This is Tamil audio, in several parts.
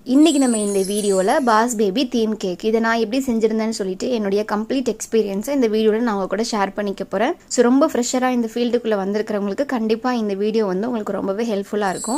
இன்றைக்கி நம்ம இந்த வீடியோவில் பாஸ் பேபி தீம் கேக் இதை நான் எப்படி செஞ்சுருந்தேன்னு சொல்லிட்டு என்னுடைய கம்ப்ளீட் எக்ஸ்பீரியன்ஸை இந்த வீடியோவில் நான் உங்க கூட ஷேர் பண்ணிக்க போகிறேன் ஸோ ரொம்ப ஃப்ரெஷராக இந்த ஃபீல்டுக்குள்ளே வந்திருக்கிறவங்களுக்கு கண்டிப்பாக இந்த வீடியோ வந்து உங்களுக்கு ரொம்பவே ஹெல்ப்ஃபுல்லாக இருக்கும்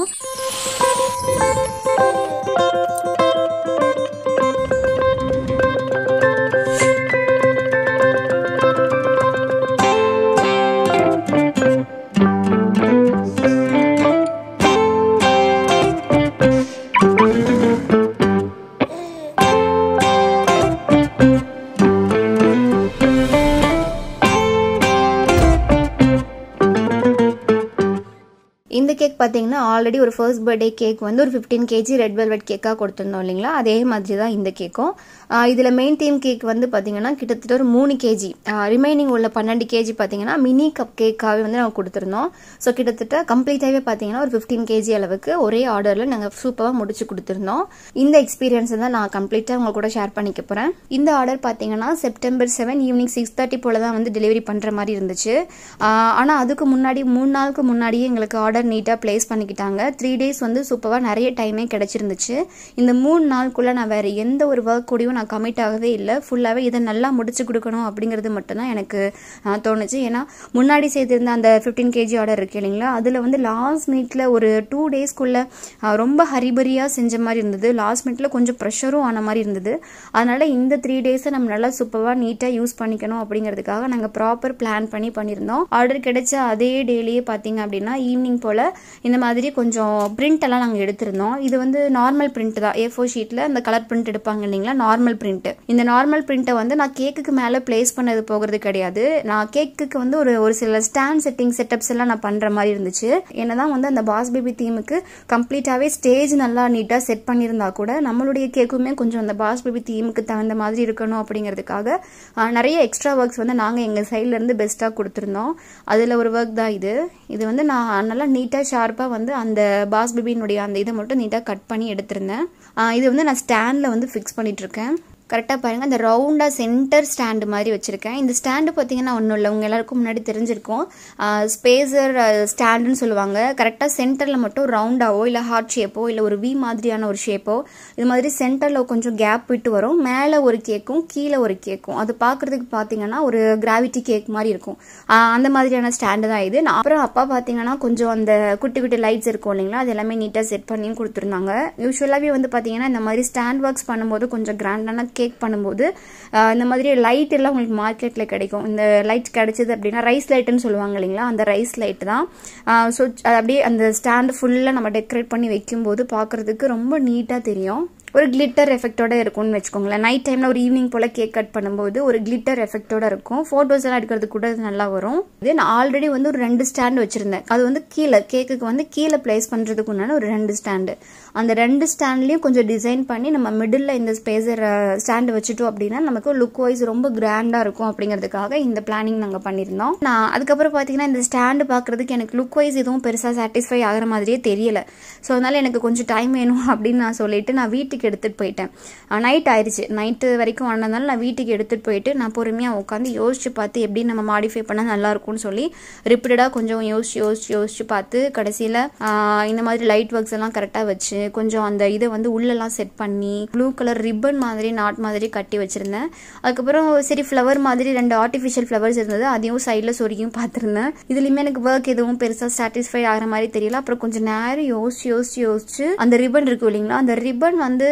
இந்த கேக் பார்த்தீங்கன்னா ஆல்ரெடி ஒரு ஃபர்ஸ்ட் பர்த்டே கேக் வந்து ஒரு ஃபிஃப்டீன் கேஜி ரெட் வெல்வெட் கேக்காக கொடுத்துருந்தோம் இல்லைங்களா அதே மாதிரி தான் இந்த கேக்கும் இதில் மெயின் தீம் கேக் வந்து பார்த்தீங்கன்னா கிட்டத்தட்ட ஒரு மூணு கேஜி ரிமைனிங் உள்ள பன்னெண்டு கேஜி பார்த்தீங்கன்னா மினி கப் கேக்காகவே வந்து நாங்கள் கொடுத்துருந்தோம் ஸோ கிட்டத்தட்ட கம்ப்ளீட்டாகவே பார்த்தீங்கன்னா ஒரு ஃபிஃப்டீன் கேஜி அளவுக்கு ஒரே ஆர்டரில் நாங்கள் சூப்பராக முடிச்சு கொடுத்துருந்தோம் இந்த எக்ஸ்பீரியன்ஸை தான் நான் கம்ப்ளீட்டாக உங்க கூட ஷேர் பண்ணிக்க போகிறேன் இந்த ஆர்டர் பார்த்தீங்கன்னா September seven evening six thirty போல தான் வந்து டெலிவரி பண்ணுற மாதிரி இருந்துச்சு ஆனால் அதுக்கு முன்னாடி மூணு நாளுக்கு முன்னாடியே எங்களுக்கு ஆர்டர் நீட்டாக ப்ளேஸ் பண்ணிக்கிட்டாங்க த்ரீ டேஸ் வந்து சூப்பராக நிறைய டைமே கிடச்சிருந்துச்சு இந்த மூணு நாளுக்குள்ளே நான் வேறு எந்த ஒரு ஒர்க் கூடயும் நான் கமிட் ஆகவே இல்லை ஃபுல்லாகவே இதை நல்லா முடிச்சு கொடுக்கணும் அப்படிங்கிறது மட்டும்தான் எனக்கு தோணுச்சு ஏன்னா முன்னாடி செய்திருந்த அந்த ஃபிஃப்டீன் கேஜி ஆர்டர் இருக்கு இல்லைங்களா அதில் வந்து லாஸ்ட் மினிட்ல ஒரு டூ டேஸ்க்குள்ளே ரொம்ப ஹரிபரியாக செஞ்ச மாதிரி இருந்தது லாஸ்ட் மினிட்ல கொஞ்சம் ப்ரெஷரும் ஆன மாதிரி இருந்தது அதனால் இந்த த்ரீ டேஸை நம்ம நல்லா சூப்பராக நீட்டாக யூஸ் பண்ணிக்கணும் அப்படிங்கிறதுக்காக நாங்கள் ப்ராப்பர் பிளான் பண்ணி பண்ணியிருந்தோம் ஆர்டர் கிடைச்ச அதே டேலேயே பார்த்தீங்க அப்படின்னா ஈவினிங் போல் இந்த மாதிரி கொஞ்சம் பிரிண்ட் எல்லாம் நாங்கள் எடுத்திருந்தோம் இது வந்து நார்மல் பிரிண்ட் தான் ஏ ஃபோர் ஷீட்டில் அந்த கலர் பிரிண்ட் எடுப்பாங்க இல்லைங்களா நார்மல் பிரிண்ட் இந்த நார்மல் பிரிண்ட்டை வந்து நான் கேக்குக்கு மேலே பிளேஸ் பண்ணது போகிறது கிடையாது நான் கேக்குக்கு வந்து ஒரு ஒரு சில ஸ்டாண்ட் செட்டிங் செட்டப்ஸ் எல்லாம் நான் பண்ணுற மாதிரி இருந்துச்சு என்னதான் வந்து அந்த பாஸ் பேபி தீமுக்கு கம்ப்ளீட்டாகவே ஸ்டேஜ் நல்லா நீட்டாக செட் பண்ணியிருந்தா கூட நம்மளுடைய கேக்குமே கொஞ்சம் அந்த பாஸ் பேபி தீமுக்கு தகுந்த மாதிரி இருக்கணும் அப்படிங்கிறதுக்காக நிறைய எக்ஸ்ட்ரா ஒர்க்ஸ் வந்து நாங்கள் எங்கள் சைட்லேருந்து பெஸ்ட்டாக கொடுத்துருந்தோம் அதில் ஒரு ஒர்க் தான் இது இது வந்து நான் நல்லா நீட்டாக ஷார்ப்பாக வந்து அந்த பாஸ் பேபியினுடைய அந்த இதை மட்டும் நீட்டாக கட் பண்ணி எடுத்திருந்தேன் இது வந்து நான் ஸ்டாண்டில் வந்து ஃபிக்ஸ் பண்ணிகிட்ருக்கேன் கரெக்டாக பாருங்கள் அந்த ரவுண்டாக சென்டர் ஸ்டாண்டு மாதிரி வச்சுருக்கேன் இந்த ஸ்டாண்டு பார்த்தீங்கன்னா ஒன்றும் இல்லை உங்கள் எல்லாருக்கும் முன்னாடி தெரிஞ்சிருக்கும் ஸ்பேசர் ஸ்டாண்டுன்னு சொல்லுவாங்க கரெக்டாக சென்டரில் மட்டும் ரவுண்டாவோ இல்லை ஹார்ட் ஷேப்போ இல்லை ஒரு வி மாதிரியான ஒரு ஷேப்போ இது மாதிரி சென்டரில் கொஞ்சம் கேப் விட்டு வரும் மேலே ஒரு கேக்கும் கீழே ஒரு கேக்கும் அது பார்க்குறதுக்கு பார்த்தீங்கன்னா ஒரு கிராவிட்டி கேக் மாதிரி இருக்கும் அந்த மாதிரியான ஸ்டாண்டு தான் இது அப்புறம் அப்பா பார்த்தீங்கன்னா கொஞ்சம் அந்த குட்டி குட்டி லைட்ஸ் இருக்கும் இல்லைங்களா அது எல்லாமே நீட்டாக செட் பண்ணியும் கொடுத்துருந்தாங்க யூஸ்வலாகவே வந்து பார்த்தீங்கன்னா இந்த மாதிரி ஸ்டாண்ட் ஒர்க்ஸ் பண்ணும்போது கொஞ்சம் கிராண்டான கேக் பண்ணும்போது இந்த மாதிரி லைட் எல்லாம் உங்களுக்கு மார்க்கெட்டில் கிடைக்கும் இந்த லைட் கிடைச்சது அப்படின்னா ரைஸ் லைட்டுன்னு சொல்லுவாங்க இல்லைங்களா அந்த ரைஸ் லைட் தான் ஸோ அப்படியே அந்த ஸ்டாண்டு ஃபுல்லாக நம்ம டெக்கரேட் பண்ணி வைக்கும்போது பார்க்குறதுக்கு ரொம்ப நீட்டாக தெரியும் ஒரு கிளிட்டர் எஃபெக்டோட இருக்கும்னு வச்சுக்கோங்களேன் நைட் டைமில் ஒரு ஈவினிங் போல் கேக் கட் பண்ணும்போது ஒரு கிளிட்டர் எஃபெக்டோட இருக்கும் ஃபோட்டோஸ் எல்லாம் எடுக்கிறது கூட நல்லா வரும் இது நான் ஆல்ரெடி வந்து ஒரு ரெண்டு ஸ்டாண்ட் வச்சுருந்தேன் அது வந்து கீழே கேக்குக்கு வந்து கீழே பிளேஸ் பண்ணுறதுக்கு உண்டான ஒரு ரெண்டு ஸ்டாண்டு அந்த ரெண்டு ஸ்டாண்ட்லேயும் கொஞ்சம் டிசைன் பண்ணி நம்ம மிடில் இந்த ஸ்பேசர் ஸ்டாண்டு வச்சுட்டோம் அப்படின்னா நமக்கு லுக் வைஸ் ரொம்ப கிராண்டாக இருக்கும் அப்படிங்கிறதுக்காக இந்த பிளானிங் நாங்கள் பண்ணியிருந்தோம் நான் அதுக்கப்புறம் பார்த்தீங்கன்னா இந்த ஸ்டாண்டு பார்க்குறதுக்கு எனக்கு லுக் வைஸ் எதுவும் பெருசாக சாட்டிஸ்ஃபை ஆகிற மாதிரியே தெரியல ஸோ அதனால் எனக்கு கொஞ்சம் டைம் வேணும் அப்படின்னு நான் சொல்லிட்டு நான் வீட்டுக்கு எடுத்துகிட்டு போயிட்டேன் நைட் ஆயிடுச்சு நைட்டு வரைக்கும் ஆனதுனால நான் வீட்டுக்கு எடுத்துகிட்டு போயிட்டு நான் பொறுமையாக உட்காந்து யோசிச்சு பார்த்து எப்படி நம்ம மாடிஃபை பண்ணால் நல்லாயிருக்கும்னு சொல்லி ரிப்பீட்டடாக கொஞ்சம் யோசிச்சு யோசிச்சு யோசிச்சு பார்த்து கடைசியில் இந்த மாதிரி லைட் ஒர்க்ஸ் எல்லாம் கரெக்டாக வச்சு கொஞ்சம் அந்த இதை வந்து உள்ளெல்லாம் செட் பண்ணி ப்ளூ கலர் ரிப்பன் மாதிரி நாட் மாதிரி கட்டி வச்சுருந்தேன் அதுக்கப்புறம் சரி ஃப்ளவர் மாதிரி ரெண்டு ஆர்டிஃபிஷியல் ஃப்ளவர்ஸ் இருந்தது அதையும் சைடில் சொருகியும் பார்த்துருந்தேன் இதுலேயுமே எனக்கு ஒர்க் எதுவும் பெருசாக சாட்டிஸ்ஃபை ஆகிற மாதிரி தெரியல அப்புறம் கொஞ்சம் நேரம் யோசிச்சு யோசிச்சு யோசிச்சு அந்த ரிப்பன் இருக்கு இல்லைங்களா அந்த ரிப்பன் வந்து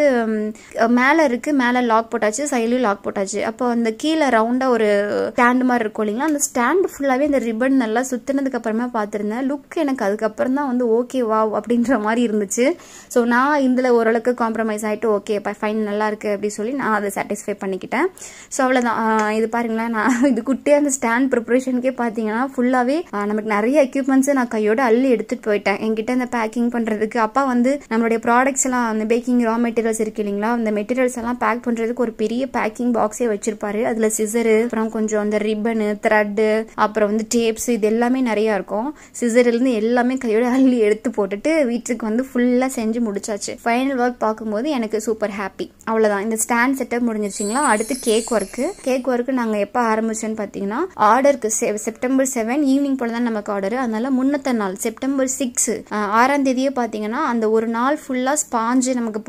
மேலே இருக்கு மேலே லாக் போட்டாச்சு சைட்லையும் லாக் போட்டாச்சு அப்போ அந்த கீழே ரவுண்டாக ஒரு ஸ்டாண்டு மாதிரி இருக்கும் இல்லைங்களா அந்த ஸ்டாண்டு ஃபுல்லாகவே அந்த ரிப்பன் நல்லா சுத்தினதுக்கு அப்புறமா பார்த்துருந்தேன் லுக் எனக்கு அதுக்கப்புறம் தான் வந்து ஓகே வா அப்படின்ற மாதிரி இருந்துச்சு ஸோ நான் இதில் ஓரளவுக்கு காம்ப்ரமைஸ் ஆகிட்டு ஓகே ஃபைன் நல்லா இருக்கு அப்படின்னு சொல்லி நான் அதை சாட்டிஸ்ஃபை பண்ணிக்கிட்டேன் ஸோ அவ்வளோதான் இது பாருங்களேன் நான் இது குட்டியாக அந்த ஸ்டாண்ட் ப்ரிப்பரேஷனுக்கே பார்த்தீங்கன்னா ஃபுல்லாகவே நமக்கு நிறைய எக்யூப்மெண்ட்ஸை நான் கையோட அள்ளி எடுத்துகிட்டு போயிட்டேன் என்கிட்ட அந்த பேக்கிங் பண்ணுறதுக்கு அப்பா வந்து நம்மளுடைய ப்ராடக்ட்ஸ் எல்லாம் அந்த பேக்கிங் ரா மெட்டீரியல்ஸ் இருக்கு இல்லைங்களா அந்த மெட்டீரியல்ஸ் எல்லாம் பேக் பண்ணுறதுக்கு ஒரு பெரிய பேக்கிங் பாக்ஸே வச்சிருப்பாரு அதில் சிசரு அப்புறம் கொஞ்சம் அந்த ரிப்பனு த்ரெட்டு அப்புறம் வந்து டேப்ஸ் இது எல்லாமே நிறைய இருக்கும் சிசர்லேருந்து எல்லாமே கையோட அள்ளி எடுத்து போட்டுட்டு வீட்டுக்கு வந்து ஃபுல்லாக செஞ்சு முடிச்சாச்சு ஃபைனல் ஒர்க் பார்க்கும்போது எனக்கு சூப்பர் ஹாப்பி அவ்வளோதான் இந்த ஸ்டாண்ட் செட்டப் முடிஞ்சிருச்சிங்களா அடுத்து கேக் ஒர்க்கு கேக் ஒர்க்கு நாங்கள் எப்போ ஆரம்பிச்சோன்னு பார்த்தீங்கன்னா ஆர்டருக்கு செப்டம்பர் செவன் ஈவினிங் போல தான் நமக்கு ஆர்டர் அதனால முன்னத்த நாள் செப்டம்பர் சிக்ஸ் ஆறாம் தேதியே பார்த்தீங்கன்னா அந்த ஒரு நாள் ஃபுல்லாக ஸ்பாஞ்சு நமக்கு போகிறதுக்கே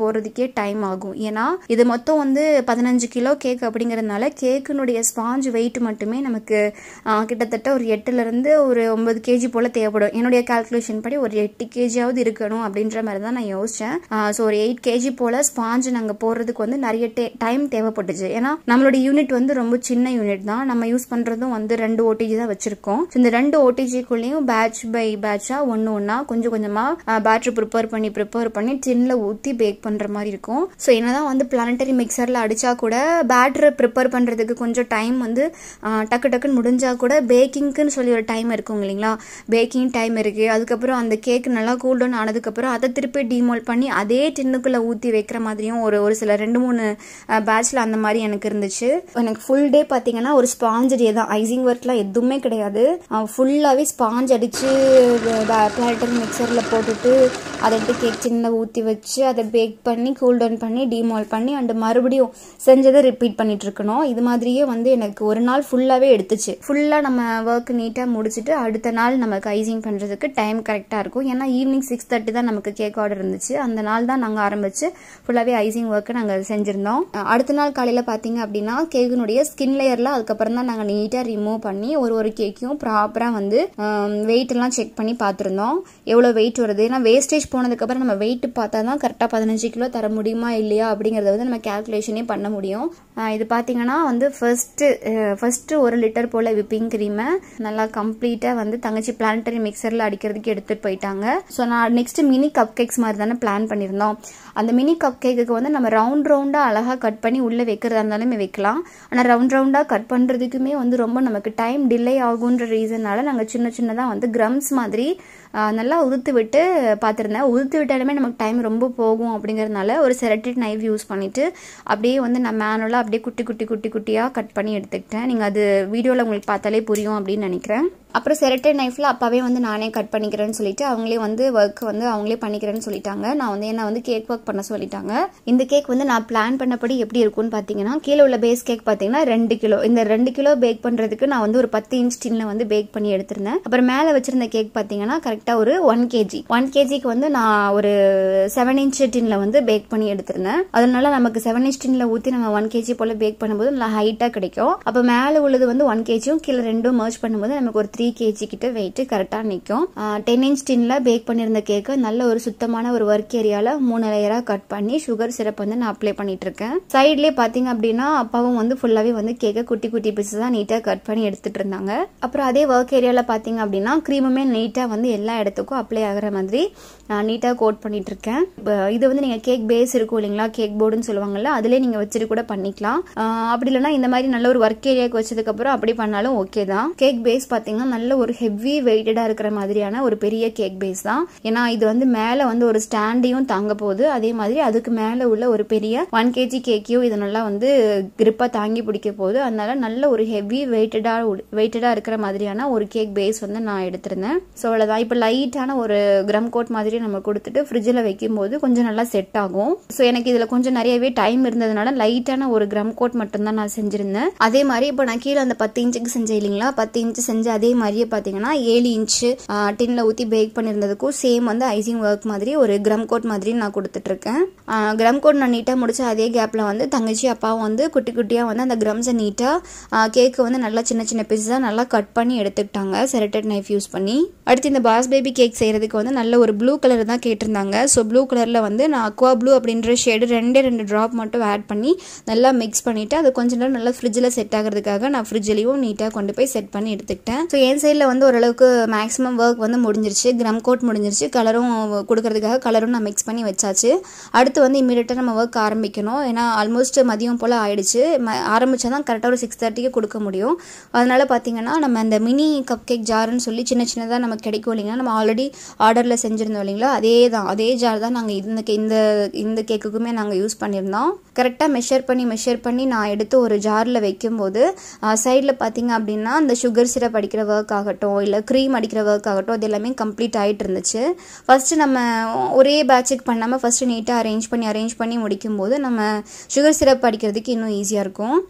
அடிக்கிறதுக்கே டைம் ஆகும் ஏன்னா இது மொத்தம் வந்து பதினஞ்சு கிலோ கேக் அப்படிங்கிறதுனால கேக்கினுடைய ஸ்பாஞ்ச் வெயிட் மட்டுமே நமக்கு ஆ, கிட்டத்தட்ட ஒரு எட்டுலேருந்து ஒரு ஒன்பது கேஜி போல் தேவைப்படும் என்னுடைய கால்குலேஷன் படி ஒரு எட்டு கேஜியாவது இருக்கணும் அப்படின்ற மாதிரி தான் நான் யோசித்தேன் ஸோ ஒரு எயிட் கேஜி போல் ஸ்பாஞ்ச் நாங்கள் போடுறதுக்கு வந்து நிறைய டைம் தேவைப்பட்டுச்சு ஏன்னா நம்மளோட யூனிட் வந்து ரொம்ப சின்ன யூனிட் தான் நம்ம யூஸ் பண்ணுறதும் வந்து ரெண்டு ஓடிஜி தான் வச்சுருக்கோம் ஸோ இந்த ரெண்டு ஓடிஜிக்குள்ளேயும் பேட்ச் பை பேட்சாக ஒன்று ஒன்றா கொஞ்சம் கொஞ்சமாக பேட்ரி ப்ரிப்பேர் பண்ணி ப்ரிப்பேர் பண்ணி டின்னில் ஊற்றி பேக் பண்ணுற மாதிரி இருக்கும் ஸோ என்னதான் வந்து பிளானட்டரி மிக்சரில் அடித்தா கூட பேட்டரை ப்ரிப்பேர் பண்ணுறதுக்கு கொஞ்சம் டைம் வந்து ஆ, டக்கு டக்குன்னு முடிஞ்சால் கூட பேக்கிங்க்குன்னு சொல்லி ஒரு டைம் இருக்கும் இல்லைங்களா பேக்கிங் டைம் இருக்குது அதுக்கப்புறம் அந்த கேக் நல்லா கூல் டவுன் ஆனதுக்கப்புறம் அதை திருப்பி டிமோல் பண்ணி அதே டின்னுக்குள்ளே ஊற்றி வைக்கிற மாதிரியும் ஒரு ஒரு சில ரெண்டு மூணு பேட்ச்சில் அந்த மாதிரி எனக்கு இருந்துச்சு எனக்கு ஃபுல் டே பார்த்தீங்கன்னா ஒரு ஸ்பாஞ்ச் டே தான் ஐசிங் ஒர்க்லாம் எதுவுமே கிடையாது ஃபுல்லாகவே ஸ்பாஞ்ச் அடித்து பிளானட்டரி மிக்சரில் போட்டுட்டு அதை எடுத்து கேக் சின்ன ஊற்றி வச்சு அதை பேக் பண்ணி கூல் டவுன் பண்ணி டிமால் பண்ணி அண்ட் மறுபடியும் செஞ்சதை ரிப்பீட் பண்ணிட்டு இருக்கணும் இது மாதிரியே வந்து எனக்கு ஒரு நாள் ஃபுல்லாகவே எடுத்துச்சு ஃபுல்லாக நம்ம ஒர்க் நீட்டாக முடிச்சுட்டு அடுத்த நாள் நமக்கு ஐசிங் பண்ணுறதுக்கு டைம் கரெக்டாக இருக்கும் ஏன்னா ஈவினிங் சிக்ஸ் தேர்ட்டி தான் நமக்கு கேக் ஆர்டர் இருந்துச்சு அந்த நாள் தான் நாங்கள் ஆரம்பிச்சு ஃபுல்லாகவே ஐசிங் ஒர்க்கை நாங்கள் செஞ்சுருந்தோம் அஹ் அடுத்த நாள் காலையில் பார்த்தீங்க அப்படின்னா கேக்கினுடைய ஸ்கின் லேயரில் அதுக்கப்புறம் தான் நாங்கள் நீட்டாக ரிமூவ் பண்ணி ஒரு ஒரு கேக்கையும் ப்ராப்பராக வந்து வெயிட் எல்லாம் செக் பண்ணி பார்த்துருந்தோம் எவ்வளோ வெயிட் வருது ஏன்னா வேஸ்டேஜ் போனதுக்கப்புறம் நம்ம வெயிட் பார்த்தா தான் கரெக்டாக பதினஞ்சு கிலோ தர முடியுமா இல்லையா அப்படிங்கிறத வந்து நம்ம கேல்குலேஷனே பண்ண முடியும் அஹ் இது பார்த்தீங்கன்னா வந்து ஃபர்ஸ்ட்டு ஃபர்ஸ்ட்டு ஒரு லிட்டர் போல் விப்பிங் க்ரீமை நல்லா கம்ப்ளீட்டாக வந்து தங்கச்சி பிளானட்டரி மிக்சரில் அடிக்கிறதுக்கு எடுத்துகிட்டு போயிட்டாங்க ஸோ நான் நெக்ஸ்ட் மினி கப் கேக்ஸ் மாதிரி தானே பிளான் பண்ணியிருந்தோம் அந்த மினி கப் கேக்குக்கு வந்து நம்ம ரவுண்ட் ரவுண்டாக அழகாக கட் பண்ணி உள்ளே வைக்கிறதா இருந்தாலுமே வைக்கலாம் ஆனால் ரவுண்ட் ரவுண்டாக கட் பண்ணுறதுக்குமே வந்து ரொம்ப நமக்கு டைம் டிலே ஆகுன்ற ரீசனால நாங்கள் சின்ன சின்னதாக வந்து கிரம்ஸ் மாதிரி ஆஹ், நல்லா உதுத்து விட்டு பார்த்துருந்தேன் உதுத்து விட்டாலுமே நமக்கு டைம் ரொம்ப போகும் அப்படிங்கிறதுனால ஒரு செரட்டட் நைஃப் யூஸ் பண்ணிவிட்டு அப்படியே வந்து நான் மேனுவலாக அப்படியே குட்டி குட்டி குட்டி குட்டியாக கட் பண்ணி எடுத்துக்கிட்டேன் நீங்கள் அது வீடியோவில் உங்களுக்கு பார்த்தாலே புரியும் அப்படின்னு நினைக்கிறேன் அப்புறம் செரட்டட் நைஃப்பில் அப்பாவே வந்து நானே கட் பண்ணிக்கிறேன்னு சொல்லிட்டு அவங்களே வந்து ஒர்க் வந்து அவங்களே பண்ணிக்கிறேன்னு சொல்லிட்டாங்க நான் வந்து என்ன வந்து கேக் ஒர்க் பண்ண சொல்லிட்டாங்க இந்த கேக் வந்து நான் பிளான் பண்ணபடி எப்படி இருக்கும்னு பார்த்தீங்கன்னா கீழே உள்ள பேஸ் கேக் பார்த்தீங்கன்னா ரெண்டு கிலோ இந்த ரெண்டு கிலோ பேக் பண்ணுறதுக்கு நான் வந்து ஒரு பத்து இன்ச் டின்ல வந்து பேக் பண்ணி எடுத்திருந்தேன் அப்புறம் மேலே வச்சிருந்த கேக் பார்த்தீங்கன்னா கரெக்டாக ஒரு ஒன் கேஜி ஒன் கேஜிக்கு வந்து நான் ஒரு செவன் இன்ச் டின்ல வந்து பேக் பண்ணி எடுத்திருந்தேன் அதனால நமக்கு செவன் இன்ச் டின்ல ஊற்றி நம்ம ஒன் கேஜி போல பேக் பண்ணும்போது நல்லா ஹைட்டாக கிடைக்கும் அப்போ மேலே உள்ளது வந்து ஒன் கேஜியும் கீழே ரெண்டும் மர்ஜ் பண்ணும்போது நமக்கு ஒரு த்ரீ கேஜி கிட்ட வெயிட் கரெக்டாக நிற்கும் டென் இன்ச் டின்ல பேக் பண்ணியிருந்த கேக்கு நல்ல ஒரு சுத்தமான ஒரு ஒர்க் ஏரியாவில் மூணு லேயராக கட் பண்ணி சுகர் சிரப் வந்து நான் அப்ளை பண்ணிட்டு இருக்கேன் சைட்லேயே பார்த்தீங்க அப்படின்னா அப்பாவும் வந்து ஃபுல்லாகவே வந்து கேக்கை குட்டி குட்டி பீஸஸ் தான் நீட்டாக கட் பண்ணி எடுத்துட்டு இருந்தாங்க அப்புறம் அதே ஒர்க் ஏரியாவில் பார்த்தீங்க அப்படின்னா க்ரீமுமே நீட்டாக வந்து எல்லா இடத்துக்கும் அப்ளை ஆகிற மாதிரி நீட்டாக கோட் பண்ணிட்டு இருக்கேன் இப்ப இது வந்து நீங்கள் கேக் பேஸ் இருக்கும் இல்லைங்களா கேக் போர்டுன்னு சொல்லுவாங்கல்ல அதிலே நீங்கள் வச்சுட்டு கூட பண்ணிக்கலாம் ஆஹ் அப்படி இல்லைன்னா இந்த மாதிரி நல்ல ஒரு ஒர்க் ஏரியாவுக்கு வச்சதுக்கப்புறம் அப்படி பண்ணாலும் ஓகே தான் கேக் பேஸ் பார்த்தீங்கன்னா நல்ல ஒரு ஹெவி வெயிட்டடாக இருக்கிற மாதிரியான ஒரு பெரிய கேக் பேஸ் தான் ஏன்னா இது வந்து மேலே வந்து ஒரு ஸ்டாண்டையும் தாங்க போகுது அதே மாதிரி அதுக்கு மேலே உள்ள ஒரு பெரிய ஒன் கேஜி கேக்கையும் இது நல்லா வந்து கிரிப்பாக தாங்கி பிடிக்க போகுது அதனால நல்ல ஒரு ஹெவி வெயிட்டடாக வெயிட்டடாக இருக்கிற மாதிரியான ஒரு கேக் பேஸ் வந்து நான் எடுத்திருந்தேன் ஸோ அவ்வளோதான் இப்போ லைட்டான ஒரு கிரம் கோட் மாதிரி நம்ம கொடுத்துட்டு ஃப்ரிட்ஜில் வைக்கும்போது கொஞ்சம் நல்லா செட் ஆகும் ஸோ எனக்கு இதில் கொஞ்சம் நிறையவே டைம் இருந்ததுனால லைட்டான ஒரு கிரம் கோட் மட்டும்தான் நான் செஞ்சிருந்தேன் அதே மாதிரி இப்போ நான் கீழே அந்த பத்து இன்ச்சுக்கு செஞ்சேன் இல்லைங்களா பத்து இன்ச்சு செஞ்ச அதே மாதிரியே பார்த்தீங்கன்னா ஏழு இன்ச்சு டின்ல ஊற்றி பேக் பண்ணியிருந்ததுக்கும் சேம் வந்து ஐசிங் ஒர்க் மாதிரி ஒரு கிரம் கோட் மாதிரி நான் கொடுத்துட்டு இருக்கேன் கிரம் கோட் நான் நீட்டாக முடிச்ச அதே கேப்பில் வந்து தங்கச்சி அப்பாவும் வந்து குட்டி குட்டியாக வந்து அந்த கிரம்ஸை நீட்டாக கேக்கு வந்து நல்லா சின்ன சின்ன பீஸாக நல்லா கட் பண்ணி எடுத்துக்கிட்டாங்க செரட்டட் நைஃப் யூஸ் பண்ணி அடுத்து இந்த பாஸ் பேபி கேக் செய்கிறதுக்கு வந்து நல்ல ஒரு ப்ளூ கலர் தான் கேட்டிருந்தாங்க ஸோ ப்ளூ கலரில் வந்து நான் அக்வா ப்ளூ அப்படின்ற ஷேடு ரெண்டே ரெண்டு ட்ராப் மட்டும் ஆட் பண்ணி நல்லா மிக்ஸ் பண்ணிவிட்டு அது கொஞ்ச நேரம் நல்லா ஃப்ரிட்ஜில் செட் ஆகிறதுக்காக நான் ஃப்ரிட்ஜ்லேயும் நீட்டாக கொண்டு போய் செட் பண்ணி எடுத்துக்கிட்டேன் ஸோ என் சைடில் வந்து ஓரளவுக்கு மேக்ஸிமம் ஒர்க் வந்து முடிஞ்சிருச்சு கிரம் கோட் முடிஞ்சிருச்சு கலரும் கொடுக்கறதுக்காக கலரும் நான் மிக்ஸ் பண்ணி வச்சாச்சு அடுத்து வந்து இமீடியட்டாக நம்ம ஒர்க் ஆரம்பிக்கணும் ஏன்னா ஆல்மோஸ்ட் மதியம் போல் ஆயிடுச்சு ம- ஆரம்பிச்சா தான் கரெக்டாக ஒரு சிக்ஸ் தேர்ட்டிக்கு கொடுக்க முடியும் அதனால பார்த்தீங்கன்னா நம்ம அந்த மினி கப் கேக் ஜார்னு சொல்லி சின்ன சின்னதாக நமக்கு கிடைக்கும் இல்லைங்களா நம்ம ஆல்ரெடி ஆர்டரில் செஞ்சுருந்தோம் இல்லைங்களா அதே தான் அதே ஜார் தான் நாங்கள் இந்த கே- இந்த இந்த கேக்குக்குமே நாங்கள் யூஸ் பண்ணியிருந்தோம் கரெக்டாக மெஷர் பண்ணி மெஷர் பண்ணி நான் எடுத்து ஒரு ஜாரில் வைக்கும்போது சைடில் பார்த்தீங்க அப்படின்னா அந்த சுகர் சிரப் அடிக்கிற ஒர்க் ஆகட்டும் இல்லை க்ரீம் அடிக்கிற ஒர்க் ஆகட்டும் அது எல்லாமே கம்ப்ளீட் ஆகிட்டு இருந்துச்சு ஃபஸ்ட்டு நம்ம ஒரே பேட்சுக்கு பண்ணாமல் ஃபஸ்ட்டு நீட்டாக அரேஞ்ச் பண்ணி அரேஞ்ச் பண்ணி முடிக்கும்போது நம்ம சுகர் சிரப் அடிக்கிறதுக்கு இன்னும் ஈஸியாக இருக்கும்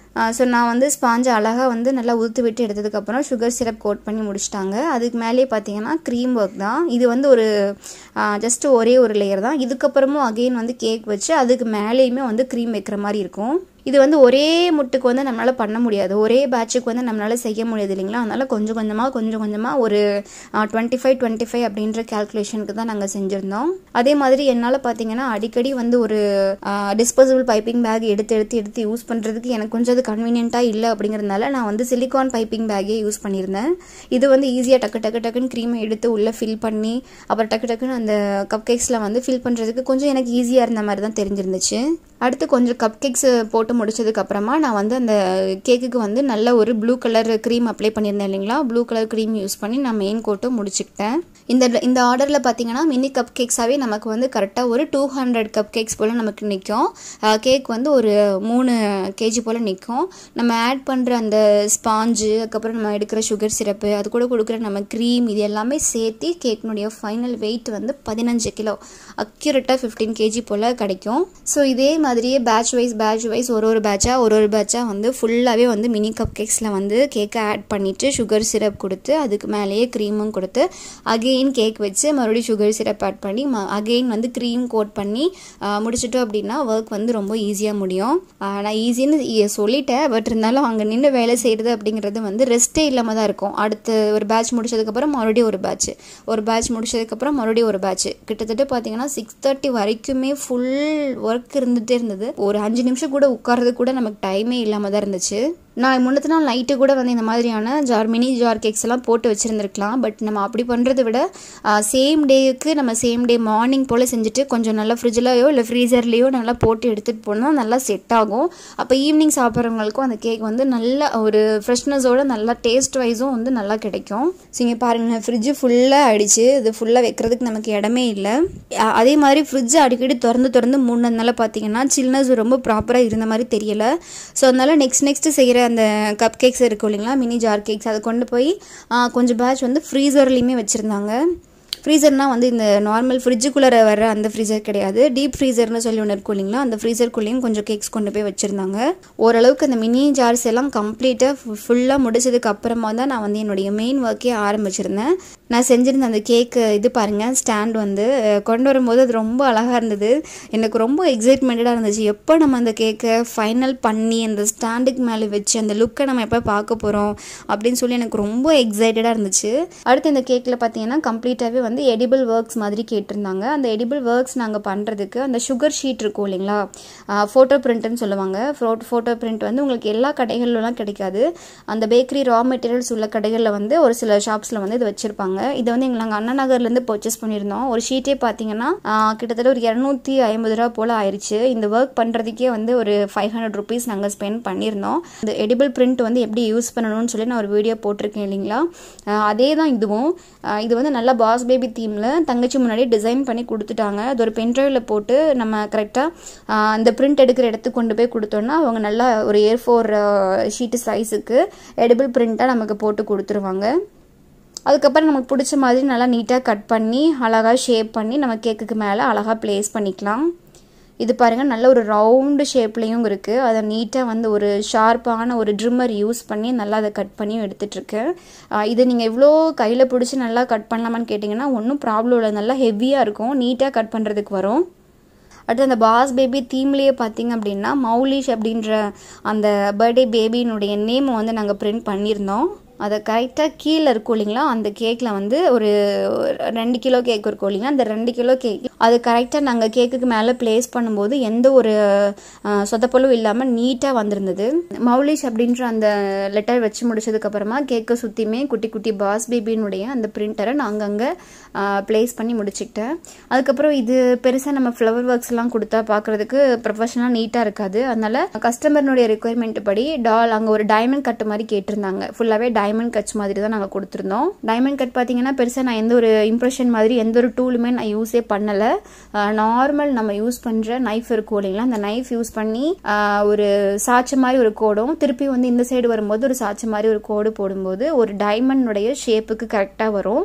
ஸோ நான் வந்து ஸ்பாஞ்சை அழகாக வந்து நல்லா உதுத்து விட்டு எடுத்ததுக்கப்புறம் சுகர் சிரப் கோட் பண்ணி முடிச்சிட்டாங்க அதுக்கு மேலேயே பார்த்தீங்கன்னா க்ரீம் ஒர்க் தான் இது வந்து ஒரு ஜஸ்ட் ஒரே ஒரு லேயர் தான் இதுக்கப்புறமும் அகெயின் வந்து கேக் வச்சு அதுக்கு மேலேயுமே வந்து க்ரீம் வைக்கிற மாதிரி இருக்கும் இது வந்து ஒரே முட்டுக்கு வந்து நம்மளால் பண்ண முடியாது ஒரே பேட்சுக்கு வந்து நம்மளால் செய்ய முடியாது இல்லைங்களா அதனால் கொஞ்சம் கொஞ்சமாக கொஞ்சம் கொஞ்சமாக ஒரு டுவெண்ட்டி ஃபைவ் டுவெண்ட்டி ஃபைவ் அப்படின்ற கேல்குலேஷனுக்கு தான் நாங்கள் செஞ்சுருந்தோம் அதே மாதிரி என்னால் பார்த்தீங்கன்னா அடிக்கடி வந்து ஒரு டிஸ்போசபிள் பைப்பிங் பேக் எடுத்து எடுத்து எடுத்து யூஸ் பண்ணுறதுக்கு எனக்கு கொஞ்சம் அது கன்வீனியண்ட்டாக இல்லை அப்படிங்கிறதுனால நான் வந்து சிலிகான் பைப்பிங் பேக்கே யூஸ் பண்ணியிருந்தேன் இது வந்து ஈஸியாக டக்கு டக்கு டக்குன்னு க்ரீமை எடுத்து உள்ளே ஃபில் பண்ணி அப்புறம் டக்கு டக்குன்னு அந்த கப் கேக்ஸில் வந்து ஃபில் பண்ணுறதுக்கு கொஞ்சம் எனக்கு ஈஸியாக இருந்த மாதிரி தான் தெரிஞ்சிருந்துச்சு அடுத்து கொஞ்சம் கப் கேக்ஸ் போட்டு முடிச்சதுக்கு அப்புறமா நான் வந்து அந்த கேக்குக்கு வந்து நல்ல ஒரு ப்ளூ கலர் க்ரீம் அப்ளை பண்ணியிருந்தேன் இல்லைங்களா ப்ளூ கலர் க்ரீம் யூஸ் பண்ணி நான் மெயின் கோட்டும் முடிச்சுக்கிட்டேன் இந்த இந்த ஆர்டரில் பார்த்தீங்கன்னா மினி கப் கேக்ஸாகவே நமக்கு வந்து கரெக்டாக ஒரு டூ ஹண்ட்ரட் கப் கேக்ஸ் போல் நமக்கு நிற்கும் கேக் வந்து ஒரு மூணு கேஜி போல் நிற்கும் நம்ம ஆட் பண்ணுற அந்த ஸ்பாஞ்சு அதுக்கப்புறம் நம்ம எடுக்கிற சுகர் சிரப்பு அது கூட கொடுக்குற நம்ம க்ரீம் இது எல்லாமே சேர்த்து கேக்கினுடைய ஃபைனல் வெயிட் வந்து பதினஞ்சு கிலோ அக்யூரேட்டாக ஃபிஃப்டீன் கேஜி போல் கிடைக்கும் ஸோ இதே மாதிரியே பேட்ச் வைஸ் பேட்ச் வைஸ் ஒரு ஒரு பேட்சாக ஒரு ஒரு பேட்சாக வந்து ஃபுல்லாகவே வந்து மினி கப் கேக்ஸில் வந்து கேக்கை ஆட் பண்ணிவிட்டு சுகர் சிரப் கொடுத்து அதுக்கு மேலேயே க்ரீமும் கொடுத்து அகெயின் கேக் வச்சு மறுபடியும் சுகர் சிரப் ஆட் பண்ணி அகெயின் வந்து க்ரீம் கோட் பண்ணி முடிச்சிட்டோம் அப்படின்னா ஒர்க் வந்து ரொம்ப ஈஸியாக முடியும் நான் ஈஸின்னு சொல்லிட்டேன் பட் இருந்தாலும் அங்கே நின்று வேலை செய்கிறது அப்படிங்கிறது வந்து ரெஸ்ட்டே இல்லாமல் தான் இருக்கும் அடுத்து ஒரு பேட்ச் முடிச்சதுக்கப்புறம் மறுபடியும் ஒரு பேட்ச் ஒரு பேட்ச் முடிச்சதுக்கப்புறம் மறுபடியும் ஒரு பேட்ச் கிட்டத்தட்ட பார்த்தீங்கன்னா சிக்ஸ் தேர்ட்டி வரைக்குமே ஃபுல் ஒர்க் இருந்துகிட்டே இருந்தது ஒரு அஞ்சு நிமிஷம் கூட உட்கார்றது கூட நமக்கு டைமே இல்லாமல் தான் இருந்துச்சு நான் முன்னத்து நாள் நைட்டு கூட வந்து இந்த மாதிரியான ஜார் மினி ஜார் கேக்ஸ் எல்லாம் போட்டு வச்சுருந்துருக்கலாம் பட் நம்ம அப்படி பண்ணுறதை விட சேம் டேக்கு நம்ம சேம் டே மார்னிங் போல் செஞ்சுட்டு கொஞ்சம் நல்லா ஃப்ரிட்ஜ்லையோ இல்லை ஃப்ரீசர்லேயோ நல்லா போட்டு எடுத்துகிட்டு போனால் நல்லா செட் ஆகும் அப்போ ஈவினிங் சாப்பிட்றவங்களுக்கும் அந்த கேக் வந்து நல்ல ஒரு ஃப்ரெஷ்னஸோட நல்லா டேஸ்ட் வைஸும் வந்து நல்லா கிடைக்கும் ஸோ இங்கே பாருங்கள் ஃப்ரிட்ஜு ஃபுல்லாக ஆயிடுச்சு இது ஃபுல்லாக வைக்கிறதுக்கு நமக்கு இடமே இல்லை அதே மாதிரி ஃப்ரிட்ஜ் அடிக்கடி திறந்து திறந்து மூணுனால பார்த்தீங்கன்னா சில்னஸ் ரொம்ப ப்ராப்பராக இருந்த மாதிரி தெரியல ஸோ அதனால நெக்ஸ்ட் நெக்ஸ்ட் செய்கிற அந்த கப் கேக்ஸ் இருக்கும் இல்லைங்களா மினி ஜார் கேக்ஸ் அதை கொண்டு போய் கொஞ்சம் பேட்ச் வந்து ஃப்ரீசர்லேயுமே வச்சுருந்தாங்க ஃப்ரீசர்னால் வந்து இந்த நார்மல் ஃப்ரிட்ஜுக்குள்ளே வர அந்த ஃப்ரீசர் கிடையாது டீப் ஃப்ரீசர்னு சொல்லி ஒன்று இருக்கும் இல்லைங்களா அந்த ஃப்ரீசருக்குள்ளேயும் கொஞ்சம் கேக்ஸ் கொண்டு போய் வச்சுருந்தாங்க ஓரளவுக்கு அந்த மினி ஜார்ஸ் எல்லாம் கம்ப்ளீட்டாக ஃபுல்லாக முடிச்சதுக்கு அப்புறமா தான் நான் வந்து என்னுடைய மெயின் ஒர்க்கே ஆரம்பிச்சிருந்தேன் நான் செஞ்சுருந்த அந்த கேக்கு இது பாருங்கள் ஸ்டாண்ட் வந்து கொண்டு வரும்போது அது ரொம்ப அழகாக இருந்தது எனக்கு ரொம்ப எக்ஸைட்மெண்ட்டாக இருந்துச்சு எப்போ நம்ம அந்த கேக்கை ஃபைனல் பண்ணி அந்த ஸ்டாண்டுக்கு மேலே வச்சு அந்த லுக்கை நம்ம எப்போ பார்க்க போகிறோம் அப்படின்னு சொல்லி எனக்கு ரொம்ப எக்ஸைட்டடாக இருந்துச்சு அடுத்து இந்த கேக்கில் பார்த்தீங்கன்னா கம்ப்ளீட்டாகவே வந்து எடிபிள் ஒர்க்ஸ் மாதிரி கேட்டிருந்தாங்க அந்த எடிபிள் ஒர்க்ஸ் நாங்கள் பண்ணுறதுக்கு அந்த சுகர் ஷீட் இருக்கும் இல்லைங்களா ஃபோட்டோ பிரிண்ட்னு சொல்லுவாங்க ஃபோட்டோ பிரிண்ட் வந்து உங்களுக்கு எல்லா கடைகள்லாம் கிடைக்காது அந்த பேக்கரி ரா மெட்டீரியல்ஸ் உள்ள கடைகளில் வந்து ஒரு சில ஷாப்ஸில் வந்து இது வச்சுருப்பாங்க இதை வந்து எங்கள் நாங்கள் அண்ணா நகர்லேருந்து பர்ச்சேஸ் பண்ணியிருந்தோம் ஒரு ஷீட்டே பார்த்தீங்கன்னா கிட்டத்தட்ட ஒரு இரநூத்தி ஐம்பது ரூபா போல் ஆயிடுச்சு இந்த ஒர்க் பண்ணுறதுக்கே வந்து ஒரு ஃபைவ் ஹண்ட்ரட் ருபீஸ் நாங்கள் ஸ்பெண்ட் பண்ணியிருந்தோம் இந்த எடிபிள் பிரிண்ட் வந்து எப்படி யூஸ் பண்ணணும்னு சொல்லி நான் ஒரு வீடியோ போட்டிருக்கேன் இல்லைங்களா அதே தான் இதுவும் இது வந்து நல்லா பாஸ் பேபி தீமில் தங்கச்சி முன்னாடி டிசைன் பண்ணி கொடுத்துட்டாங்க அது ஒரு பென்ட்ரைவில் போட்டு நம்ம கரெக்டாக அந்த பிரிண்ட் எடுக்கிற இடத்துக்கு கொண்டு போய் கொடுத்தோன்னா அவங்க நல்லா ஒரு ஏர் ஃபோர் ஷீட்டு சைஸுக்கு எடிபிள் பிரிண்ட்டாக நமக்கு போட்டு கொடுத்துருவாங்க அதுக்கப்புறம் நமக்கு பிடிச்ச மாதிரி நல்லா நீட்டாக கட் பண்ணி அழகாக ஷேப் பண்ணி நம்ம கேக்குக்கு மேலே அழகாக ப்ளேஸ் பண்ணிக்கலாம் இது பாருங்கள் நல்ல ஒரு ரவுண்டு ஷேப்லேயும் இருக்குது அதை நீட்டாக வந்து ஒரு ஷார்ப்பான ஒரு ட்ரிம்மர் யூஸ் பண்ணி நல்லா அதை கட் பண்ணியும் எடுத்துகிட்ருக்கேன் இதை நீங்கள் எவ்வளோ கையில் பிடிச்சி நல்லா கட் பண்ணலாமான்னு கேட்டிங்கன்னா ஒன்றும் ப்ராப்ளம் இல்லை நல்லா ஹெவியாக இருக்கும் நீட்டாக கட் பண்ணுறதுக்கு வரும் அடுத்து அந்த பாஸ் பேபி தீம்லேயே பார்த்தீங்க அப்படின்னா மௌலிஷ் அப்படின்ற அந்த பர்த்டே பேபியினுடைய நேமை வந்து நாங்கள் பிரிண்ட் பண்ணியிருந்தோம் அதை கரெக்டாக கீழே இருக்கும் இல்லைங்களா அந்த கேக்கில் வந்து ஒரு ரெண்டு கிலோ கேக் இருக்கும் இல்லைங்களா அந்த ரெண்டு கிலோ கேக் அது கரெக்டாக நாங்கள் கேக்குக்கு மேலே ப்ளேஸ் பண்ணும்போது எந்த ஒரு சொதப்பலும் இல்லாமல் நீட்டாக வந்திருந்தது மௌலிஷ் அப்படின்ற அந்த லெட்டர் வச்சு முடிச்சதுக்கப்புறமா கேக்கை சுற்றியுமே குட்டி குட்டி பாஸ் பேபியினுடைய அந்த பிரிண்டரை நான் அங்கங்கே ப்ளேஸ் பண்ணி முடிச்சுக்கிட்டேன் அதுக்கப்புறம் இது பெருசாக நம்ம ஃப்ளவர் ஒர்க்ஸ்லாம் கொடுத்தா பார்க்குறதுக்கு ப்ரொஃபஷனலாக நீட்டாக இருக்காது அதனால கஸ்டமர்னுடைய ரெக்குயர்மெண்ட் படி டால் அங்கே ஒரு டைமண்ட் கட்டு மாதிரி கேட்டிருந்தாங்க ஃபுல்லாகவே டைமண்ட் கட்ஸ் மாதிரி தான் நாங்கள் கொடுத்துருந்தோம் டைமண்ட் கட் பார்த்தீங்கன்னா பெருசாக நான் எந்த ஒரு இம்ப்ரெஷன் மாதிரி எந்த ஒரு டூலுமே நான் யூஸே பண்ணலை நார்மல் நம்ம யூஸ் பண்ணுற நைஃப் இருக்கும் இல்லைங்களா அந்த நைஃப் யூஸ் பண்ணி ஒரு சாட்ச மாதிரி ஒரு கோடும் திருப்பி வந்து இந்த சைடு வரும்போது ஒரு சாட்ச மாதிரி ஒரு கோடு போடும்போது ஒரு டைமண்டுடைய ஷேப்புக்கு கரெக்டாக வரும்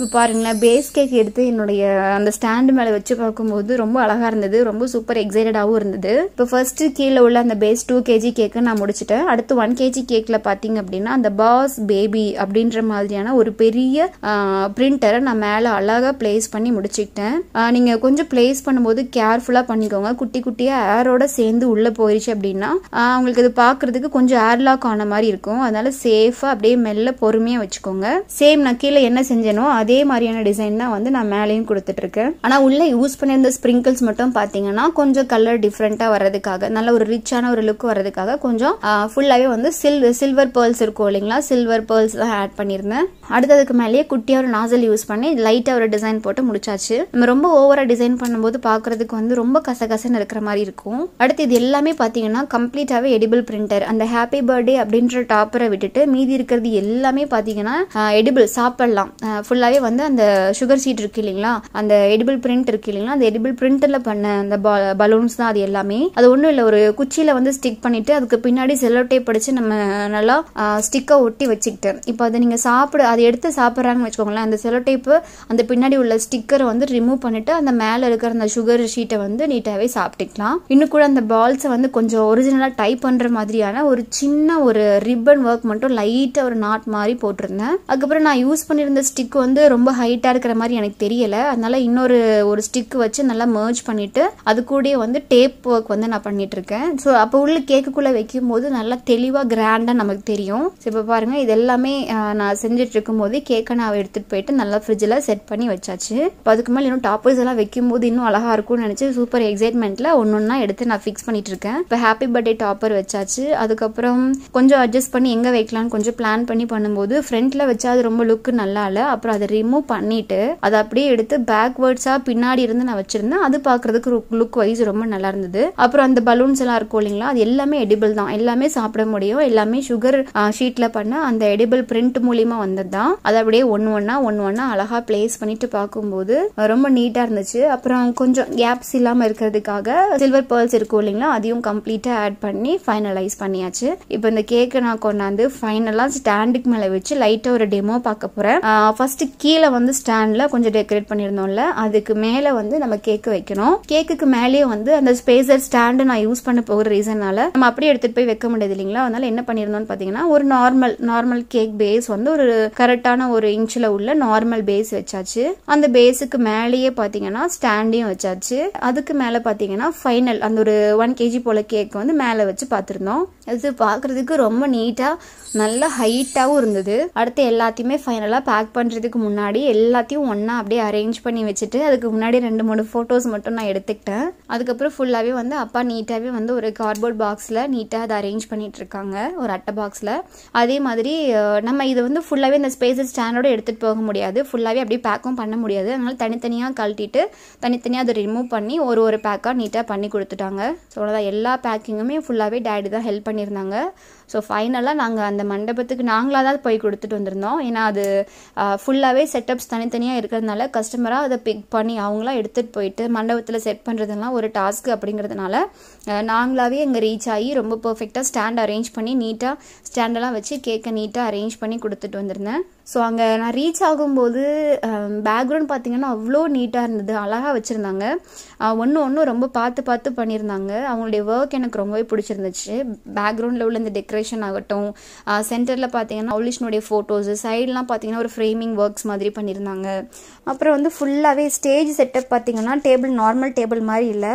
பாருங்களேன் பேஸ் கேக் எடுத்து என்னுடைய அந்த ஸ்டாண்டு மேலே வச்சு பார்க்கும்போது ரொம்ப அழகாக இருந்தது ரொம்ப சூப்பர் எக்ஸைட்டடாகவும் இருந்தது இப்போ ஃபர்ஸ்ட் கீழே உள்ள அந்த பேஸ் டூ கேஜி கேக்கு நான் முடிச்சிட்டேன் அடுத்து ஒன் கேஜி கேக்கில் பார்த்தீங்க அப்படின்னா அந்த பாஸ் பேபி அப்படின்ற மாதிரியான ஒரு பெரிய பிரிண்டரை நான் மேலே அழகாக பிளேஸ் பண்ணி முடிச்சுக்கிட்டேன் நீங்கள் கொஞ்சம் பிளேஸ் பண்ணும்போது கேர்ஃபுல்லாக பண்ணிக்கோங்க குட்டி குட்டியாக ஏரோட சேர்ந்து உள்ளே போயிடுச்சு அப்படின்னா ஆஹ் உங்களுக்கு இது பார்க்கறதுக்கு கொஞ்சம் ஏர்லாக் ஆன மாதிரி இருக்கும் அதனால சேஃபாக அப்படியே மெல்ல பொறுமையாக வச்சுக்கோங்க சேம் நான் கீழே என்ன செஞ்சேனோ அதே மாதிரியான டிசைன் தான் வந்து நான் மேலேயும் கொடுத்துட்டு இருக்கேன் ஆனால் உள்ள யூஸ் பண்ணியிருந்த ஸ்ப்ரிங்கிள்ஸ் மட்டும் பார்த்தீங்கன்னா கொஞ்சம் கலர் டிஃப்ரெண்ட்டாக வர்றதுக்காக நல்ல ஒரு ரிச்சான ஒரு லுக் வர்றதுக்காக கொஞ்சம் ஃபுல்லாகவே வந்து சில் சில்வர் பேர்ல்ஸ் இருக்கும் இல்லைங்களா சில்வர் பேர்ல்ஸ் தான் ஆட் பண்ணியிருந்தேன் அடுத்ததுக்கு மேலேயே குட்டியாக ஒரு நாசல் யூஸ் பண்ணி லைட்டாக ஒரு டிசைன் போட்டு முடிச்சாச்சு நம்ம ரொம்ப ஓவராக டிசைன் பண்ணும்போது பார்க்கறதுக்கு வந்து ரொம்ப கசகசன்னு இருக்கிற மாதிரி இருக்கும் அடுத்து இது எல்லாமே பார்த்தீங்கன்னா கம்ப்ளீட்டாகவே எடிபிள் பிரிண்டர் அந்த ஹாப்பி பர்த்டே அப்படின்ற டாப்பரை விட்டுட்டு மீதி இருக்கிறது எல்லாமே பார்த்தீங்கன்னா எடிபிள் சாப்பிடலாம் ஃபுல்லாகவே வந்து அந்த சுகர் சீட் இருக்கு இல்லைங்களா அந்த எடிபிள் பிரிண்ட் இருக்கு இல்லைங்களா அந்த எடிபிள் பிரிண்டில் பண்ண அந்த பலூன்ஸ் தான் அது எல்லாமே அது ஒன்றும் இல்லை ஒரு குச்சியில் வந்து ஸ்டிக் பண்ணிட்டு அதுக்கு பின்னாடி செல்லோ டேப் அடிச்சு நம்ம நல்லா ஸ்டிக்கை ஒட்டி வச்சுக்கிட்டேன் இப்போ அதை நீங்கள் சாப்பிட அதை எடுத்து சாப்பிட்றாங்கன்னு வச்சுக்கோங்களேன் அந்த செல்லோ டேப்பு அந்த பின்னாடி உள்ள ஸ்டிக்கரை வந்து ரிமூவ் பண்ணிட்டு அந்த மேலே இருக்கிற அந்த சுகர் ஷீட்டை வந்து நீட்டாகவே சாப்பிட்டுக்கலாம் இன்னும் கூட அந்த பால்ஸை வந்து கொஞ்சம் ஒரிஜினலாக டைப் பண்ணுற மாதிரியான ஒரு சின்ன ஒரு ரிப்பன் ஒர்க் மட்டும் லைட்டாக ஒரு நாட் மாதிரி போட்டிருந்தேன் அதுக்கப்புறம் நான் யூஸ் பண்ணியிருந்த ஸ்டிக் வந்து ரொம்ப ஹைட்டாக இருக்கிற மாதிரி எனக்கு தெரியல அதனால இன்னொரு ஒரு ஸ்டிக் வச்சு நல்லா மர்ஜ் பண்ணிட்டு அது கூடயே வந்து டேப் ஒர்க் வந்து நான் பண்ணிட்டு இருக்கேன் ஸோ அப்போ உள்ள கேக்குக்குள்ளே வைக்கும் போது நல்லா தெளிவாக கிராண்டாக நமக்கு தெரியும் ஸோ இப்போ பாருங்க இது எல்லாமே ஆஹ், நான் செஞ்சுட்டு இருக்கும்போது கேக்கை நான் எடுத்துட்டு போயிட்டு நல்லா ஃப்ரிட்ஜில் செட் பண்ணி வச்சாச்சு இப்போ அதுக்கு மேலே இன்னும் டாப்பர்ஸ் எல்லாம் வைக்கும்போது இன்னும் அழகா இருக்கும்னு நினச்சி சூப்பர் எக்ஸைட்மெண்ட்டில் ஒன்று ஒன்றா எடுத்து நான் ஃபிக்ஸ் பண்ணிட்டு இருக்கேன் இப்போ ஹாப்பி பர்த்டே டாப்பர் வச்சாச்சு அதுக்கப்புறம் கொஞ்சம் அட்ஜஸ்ட் பண்ணி எங்கே வைக்கலாம்னு கொஞ்சம் பிளான் பண்ணி பண்ணும்போது ஃப்ரண்ட்டில் வச்சா அது ரொம்ப லுக்கு நல்லா இல்லை அப்புறம் அதை ரிமூவ் பண்ணிட்டு அதை அப்படியே எடுத்து பேக்வேர்ட்ஸாக பின்னாடி இருந்து நான் வச்சிருந்தேன் அது பார்க்கறதுக்கு லுக் வைஸ் ரொம்ப நல்லா இருந்தது அப்புறம் அந்த பலூன்ஸ் எல்லாம் இருக்கும் இல்லைங்களா அது எல்லாமே எடிபிள் தான் எல்லாமே சாப்பிட முடியும் எல்லாமே சுகர் ஷீட்ல பண்ண அந்த எடிபிள் பிரிண்ட் மூலியமா வந்தது தான் அதை அப்படியே ஒன்று ஒன்றா ஒன்று ஒன்றா அழகா பிளேஸ் பண்ணிட்டு பார்க்கும்போது அஹ், ரொம்ப நீட்டா இருந்துச்சு அப்புறம் கொஞ்சம் கேப்ஸ் இல்லாம இருக்கிறதுக்காக சில்வர் பேர்ல்ஸ் இருக்கும் இல்லைங்களா அதையும் கம்ப்ளீட்டா ஆட் பண்ணி ஃபைனலைஸ் பண்ணியாச்சு இப்போ இந்த கேக்கை நான் கொண்டாந்து ஃபைனலா ஸ்டாண்டுக்கு மேல வச்சு லைட்டா ஒரு டெமோ பார்க்க போறேன் ஃபர்ஸ்ட் கீழே வந்து ஸ்டாண்ட்ல கொஞ்சம் டெக்கரேட் பண்ணியிருந்தோம்ல அதுக்கு மேல வந்து நம்ம கேக்கு வைக்கணும் கேக்குக்கு மேலேயே வந்து அந்த ஸ்பேசர் ஸ்டாண்டு நான் யூஸ் பண்ண போகிற ரீசனால நம்ம அப்படியே எடுத்துட்டு போய் வைக்க முடியாது இல்லைங்களா அதனால என்ன பண்ணியிருந்தோம்னு பாத்தீங்கன்னா ஒரு நார்மல் நார்மல் கேக் பேஸ் வந்து ஒரு கரெக்டான ஒரு இன்ச்சில் உள்ள நார்மல் பேஸ் வச்சாச்சு அந்த பேஸுக்கு மேலேயே பாத்தீங்கன்னா ஸ்டாண்டையும் வச்சாச்சு அதுக்கு மேல பாத்தீங்கன்னா ஃபைனல் அந்த ஒரு ஒன் கேஜி போல கேக் வந்து மேலே வச்சு பார்த்துருந்தோம் அது பார்க்கறதுக்கு ரொம்ப நீட்டா நல்ல ஹைட்டாகவும் இருந்தது அடுத்து எல்லாத்தையுமே ஃபைனலாக பேக் பண்ணுறதுக்கு முன்னாடி எல்லாத்தையும் ஒன்றா அப்படியே அரேஞ்ச் பண்ணி வச்சுட்டு அதுக்கு முன்னாடி ரெண்டு மூணு ஃபோட்டோஸ் மட்டும் நான் எடுத்துக்கிட்டேன் அதுக்கப்புறம் ஃபுல்லாகவே வந்து அப்பா நீட்டாகவே வந்து ஒரு கார்ட்போர்ட் பாக்ஸில் நீட்டாக அதை அரேஞ்ச் பண்ணிட்டு இருக்காங்க ஒரு அட்டை பாக்ஸில் அதே மாதிரி அஹ், நம்ம இது வந்து ஃபுல்லாகவே இந்த ஸ்பேசஸ் ஸ்டாண்டோட எடுத்துகிட்டு போக முடியாது ஃபுல்லாகவே அப்படியே பேக்கும் பண்ண முடியாது அதனால தனித்தனியாக கழட்டிட்டு தனித்தனியாக அதை ரிமூவ் பண்ணி ஒரு ஒரு பேக்காக நீட்டாக பண்ணி கொடுத்துட்டாங்க ஸோ அவ்வளோதான் எல்லா பேக்கிங்குமே ஃபுல்லாகவே டேடி தான் ஹெல்ப் பண்ணியிருந்தாங்க ஸோ ஃபைனலாக நாங்கள் அந்த மண்டபத்துக்கு நாங்களாக தான் போய் கொடுத்துட்டு வந்திருந்தோம் ஏன்னா அது ஃபுல்லாகவே செட்டப்ஸ் தனித்தனியாக இருக்கிறதுனால கஸ்டமராக அதை பிக் பண்ணி அவங்களா எடுத்துகிட்டு போயிட்டு மண்டபத்தில் செட் பண்ணுறதுலாம் ஒரு டாஸ்க் அப்படிங்கிறதுனால அஹ், நாங்களாவே இங்கே ரீச் ஆகி ரொம்ப பர்ஃபெக்டாக ஸ்டாண்ட் அரேஞ்ச் பண்ணி நீட்டாக ஸ்டாண்டெல்லாம் வச்சு கேக்கை நீட்டாக அரேஞ்ச் பண்ணி கொடுத்துட்டு வந்திருந்தேன் ஸோ அங்கே நான் ரீச் ஆகும்போது பேக்ரவுண்ட் பார்த்தீங்கன்னா அவ்வளோ நீட்டாக இருந்தது அழகாக வச்சுருந்தாங்க ஒன்று ஒன்று ரொம்ப பார்த்து பார்த்து பண்ணியிருந்தாங்க அவங்களுடைய ஒர்க் எனக்கு ரொம்பவே பிடிச்சிருந்துச்சு பேக்ரவுண்டில் உள்ள இந்த டெக்கரேஷன் ஆகட்டும் சென்டரில் பார்த்தீங்கன்னா அவுலிஷ்னுடைய ஃபோட்டோஸு சைட்லாம் பார்த்தீங்கன்னா ஒரு ஃப்ரேமிங் ஒர்க்ஸ் மாதிரி பண்ணியிருந்தாங்க அப்புறம் வந்து ஃபுல்லாகவே ஸ்டேஜ் செட்டப் பார்த்தீங்கன்னா டேபிள் நார்மல் டேபிள் மாதிரி இல்லை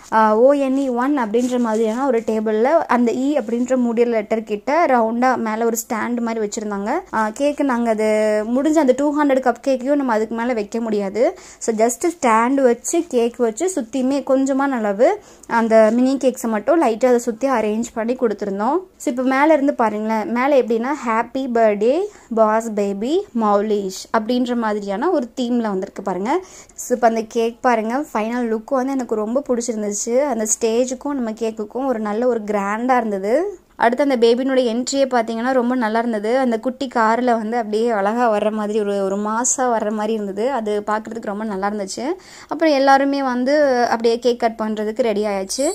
ஓஎன்இ ஒன் அப்படின்ற மாதிரியான ஒரு டேபிளில் அந்த இ அப்படின்ற மூடிய லெட்டர் கிட்ட ரவுண்டாக மேலே ஒரு ஸ்டாண்ட் மாதிரி வச்சுருந்தாங்க கேக்கு நாங்கள் அது முடிஞ்ச அந்த டூ ஹண்ட்ரட் கப் கேக்கையும் நம்ம அதுக்கு மேலே வைக்க முடியாது ஸோ ஜஸ்ட் ஸ்டாண்டு வச்சு கேக் வச்சு சுற்றியுமே கொஞ்சமான அளவு அந்த மினி கேக்ஸை மட்டும் லைட்டாக அதை சுற்றி அரேஞ்ச் பண்ணி கொடுத்துருந்தோம் ஸோ இப்போ மேலே இருந்து பாருங்களேன் மேலே எப்படின்னா happy birthday boss baby Moulish அப்படின்ற மாதிரியான ஒரு தீமில் வந்திருக்கு பாருங்க ஸோ இப்போ அந்த கேக் பாருங்க ஃபைனல் லுக் வந்து எனக்கு ரொம்ப பிடிச்சிருந்துச்சு அந்த ஸ்டேஜுக்கும் நம்ம கேக்குக்கும் ஒரு நல்ல ஒரு கிராண்டாக இருந்தது அடுத்து அந்த பேபினுடைய என்ட்ரியே பார்த்தீங்கன்னா ரொம்ப நல்லா இருந்தது அந்த குட்டி காரில் வந்து அப்படியே அழகாக வர்ற மாதிரி ஒரு ஒரு மாசாக வர்ற மாதிரி இருந்தது அது பார்க்குறதுக்கு ரொம்ப நல்லா இருந்துச்சு அப்புறம் எல்லாருமே வந்து அப்படியே கேக் கட் பண்ணுறதுக்கு ரெடி ஆயாச்சு